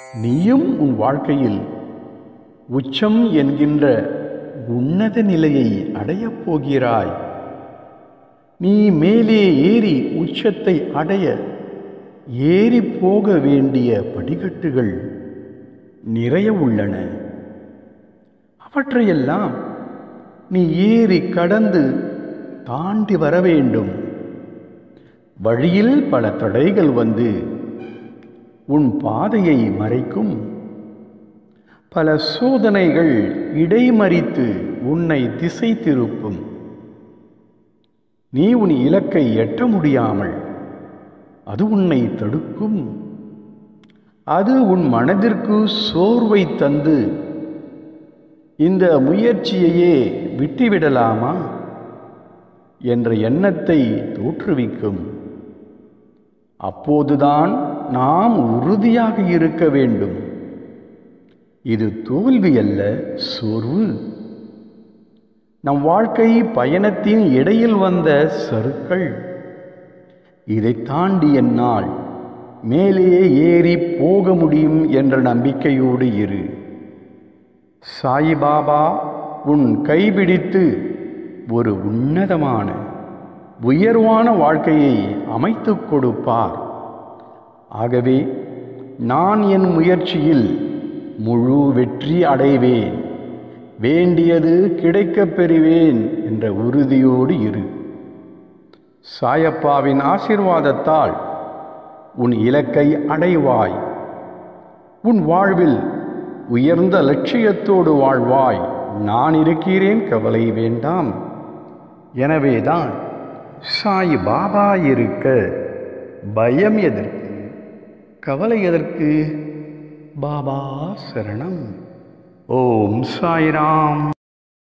நீயும் உன் வாழ்க்கையில் உச்சம் என்கின்ற உன்னத நிலையை அடையப் போகிறாய் நீ மேலே ஏறி உச்சத்தை அடைய ஏறி போக வேண்டிய படிக்கட்டுகள் நிறைய உள்ளன அவற்றையெல்லாம் நீ ஏறி கடந்து தாண்டி வர வேண்டும் வழியில் பல தடைகள் வந்து உன் பாதையை மறைக்கும் பல சோதனைகள் இடைமறித்து உன்னை திசை திருப்பும் நீ உன் இலக்கை எட்ட முடியாமல் அது உன்னை தடுக்கும் அது உன் மனதிற்கு சோர்வை தந்து இந்த முயற்சியையே விட்டுவிடலாமா என்ற எண்ணத்தை தோற்றுவிக்கும் அப்போதுதான் நாம் உறுதியாக இருக்க வேண்டும் இது தோல்வி அல்ல சோர்வு நம் வாழ்க்கை பயணத்தின் இடையில் வந்த சருக்கள் இதை தாண்டி என்னால் மேலே ஏறி போக முடியும் என்ற நம்பிக்கையோடு இரு சாயிபாபா உன் கைபிடித்து ஒரு உன்னதமான உயர்வான வாழ்க்கையை அமைத்துக் கொடுப்பார் ஆகவே நான் என் முயற்சியில் முழு வெற்றி அடைவேன் வேண்டியது கிடைக்கப் பெறுவேன் என்ற உறுதியோடு இரு சாயப்பாவின் ஆசிர்வாதத்தால் உன் இலக்கை அடைவாய் உன் வாழ்வில் உயர்ந்த லட்சியத்தோடு வாழ்வாய் நான் இருக்கிறேன் கவலை வேண்டாம் எனவேதான் சாய் பாபா இருக்க பயம் எதற்கு கவலை எதற்கு பாபா சரணம் ஓம் சாய்ராம்